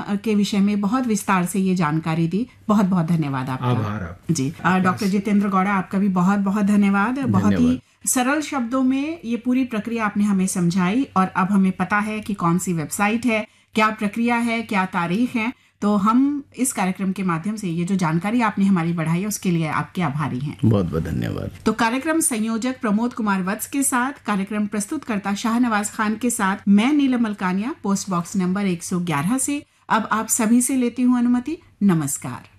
के विषय में बहुत विस्तार से ये जानकारी दी बहुत बहुत धन्यवाद आपका आभार आप जी अ, डॉक्टर जितेंद्र गौड़ा आपका भी बहुत बहुत धन्यवाद बहुत ही सरल शब्दों में ये पूरी प्रक्रिया आपने हमें समझाई और अब हमें पता है कि कौन सी वेबसाइट है क्या प्रक्रिया है क्या तारीख है तो हम इस कार्यक्रम के माध्यम से ये जो जानकारी आपने हमारी बढ़ाई है उसके लिए आपके आभारी हैं बहुत बहुत धन्यवाद तो कार्यक्रम संयोजक प्रमोद कुमार वत्स के साथ कार्यक्रम प्रस्तुतकर्ता शाहनवाज खान के साथ मैं Neelam Malkania post box number 111 से अब आप सभी से लेती हूँ अनुमति नमस्कार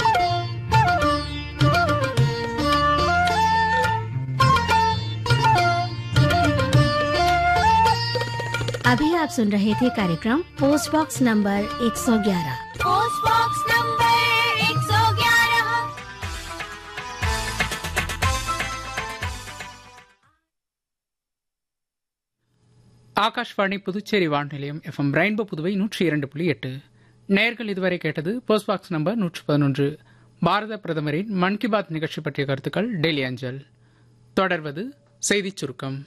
अभी आप सुन रहे थे कार्यक्रम post box number 111 post box number एक सौ ग्यारह ஆகாஷ்வாணி புதுச்சேரி வானொலியம் எஃப்எம் ரெயின்போ புதுவை நூற்றி இரண்டு புள்ளி எட்டு நேர்கள் இதுவரை கேட்டது போஸ்ட் பாக்ஸ் நம்பர் நூற்று பதினொன்று பாரத பிரதமரின் மன் கி பாத் நிகழ்ச்சி பற்றிய கருத்துக்கள் டெய்லி அஞ்சல் தொடர்வது செய்திச் சுருக்கம்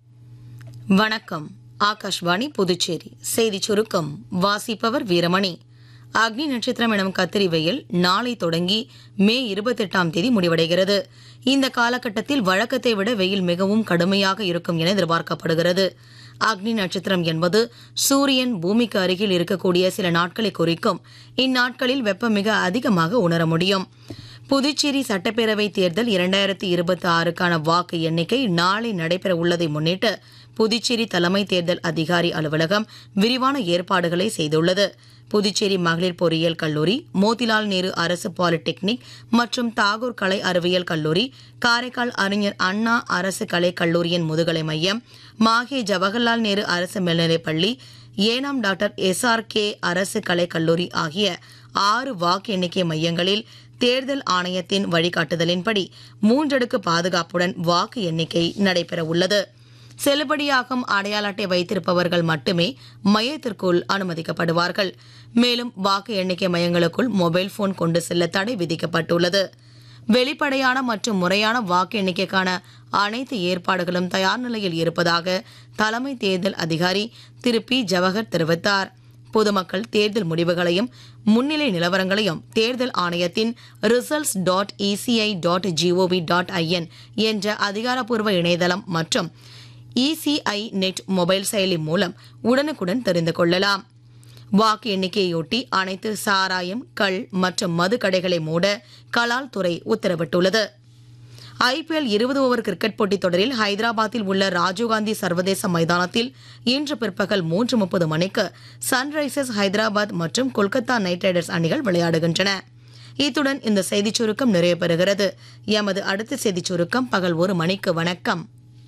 வணக்கம் ஆகாஷ்வாணி புதுச்சேரி செய்தி சுருக்கம் வாசிப்பவர் வீரமணி அக்னி நட்சத்திரம் எனும் கத்திரி வெயில் நாளை தொடங்கி மே இருபத்தெட்டாம் தேதி முடிவடைகிறது இந்த காலகட்டத்தில் வழக்கத்தை விட வெயில் மிகவும் கடுமையாக இருக்கும் என எதிர்பார்க்கப்படுகிறது அக்னி நட்சத்திரம் என்பது சூரியன் பூமிக்கு அருகில் இருக்கக்கூடிய சில நாட்களை குறிக்கும் இந்நாட்களில் வெப்பம் மிக அதிகமாக உணர முடியும் புதுச்சேரி சட்டப்பேரவை தேர்தல் இரண்டாயிரத்தி இருபத்தி ஆறுக்கான வாக்கு எண்ணிக்கை நாளை நடைபெற உள்ளதை முன்னிட்டு புதுச்சேரி தலைமை தேர்தல் அதிகாரி அலுவலகம் விரிவான ஏற்பாடுகளை செய்துள்ளது புதுச்சேரி மகளிர் பொறியியல் கல்லூரி மோதிலால் நேரு அரசு பாலிடெக்னிக் மற்றும் தாகூர் கலை அறிவியல் கல்லூரி காரைக்கால் அறிஞர் அண்ணா அரசு கலை கல்லூரியின் முதுகலை மையம் மாஹே ஜவஹர்லால் நேரு அரசு மேல்நிலைப்பள்ளி ஏனாம் டாக்டர் எஸ்ஆர்கே அரசு கலை கல்லூரி ஆகிய ஆறு வாக்கு எண்ணிக்கை மையங்களில் தேர்தல் ஆணையத்தின் வழிகாட்டுதலின்படி மூன்றடுக்கு பாதுகாப்புடன் வாக்கு எண்ணிக்கை நடைபெற உள்ளது செல்லுபடியாகும் அடையாள அட்டை வைத்திருப்பவர்கள் மட்டுமே மையத்திற்குள் அனுமதிக்கப்படுவார்கள் மேலும் வாக்கு எண்ணிக்கை மையங்களுக்குள் மொபைல் போன் கொண்டு செல்ல தடை விதிக்கப்பட்டுள்ளது வெளிப்படையான மற்றும் முறையான வாக்கு எண்ணிக்கைக்கான அனைத்து ஏற்பாடுகளும் தயார் நிலையில் இருப்பதாக தலைமை தேர்தல் அதிகாரி திரு பி ஜவஹர் தெரிவித்தார் பொதுமக்கள் தேர்தல் முடிவுகளையும் முன்னிலை நிலவரங்களையும் தேர்தல் ஆணையத்தின் results dot ECI dot GOV dot IN என்ற அதிகாரப்பூர்வ இணையதளம் மற்றும் இசிஐ நெட் மொபைல் செயலி மூலம் உடனுக்குடன் தெரிந்து கொள்ளலாம் வாக்கு எண்ணிக்கையொட்டி அனைத்து சாராயம் கள் மற்றும் மது கடைகளை மூட கலால் துறை உத்தரவிட்டுள்ளது ஐபிஎல் இருபது ஓவர் கிரிக்கெட் போட்டித் தொடரில் ஹைதராபாத்தில் உள்ள ராஜீவ்காந்தி சர்வதேச மைதானத்தில் இன்று பிற்பகல் மூன்று முப்பது மணிக்கு சன்ரைசர்ஸ் ஹைதராபாத் மற்றும் கொல்கத்தா நைட் ரைடர்ஸ் அணிகள் விளையாடுகின்றன இத்துடன் இந்த செய்திச் சுருக்கம் நிறைவு பெறுகிறது எமது அடுத்த செய்திச் சுருக்கம் பகல் ஒரு மணிக்கு வணக்கம்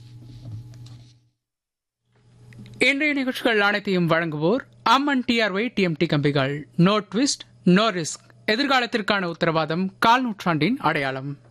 இன்றைய நிகழ்ச்சிகள் அனைத்தையும் வழங்குவோர் அம்மன் டிஆர்ஒய் டிஎம்டி கம்பிகள் நோ ட்விஸ்ட் நோ ரிஸ்க் எதிர்காலத்திற்கான உத்தரவாதம் கால் நூற்றாண்டின் அடையாளம்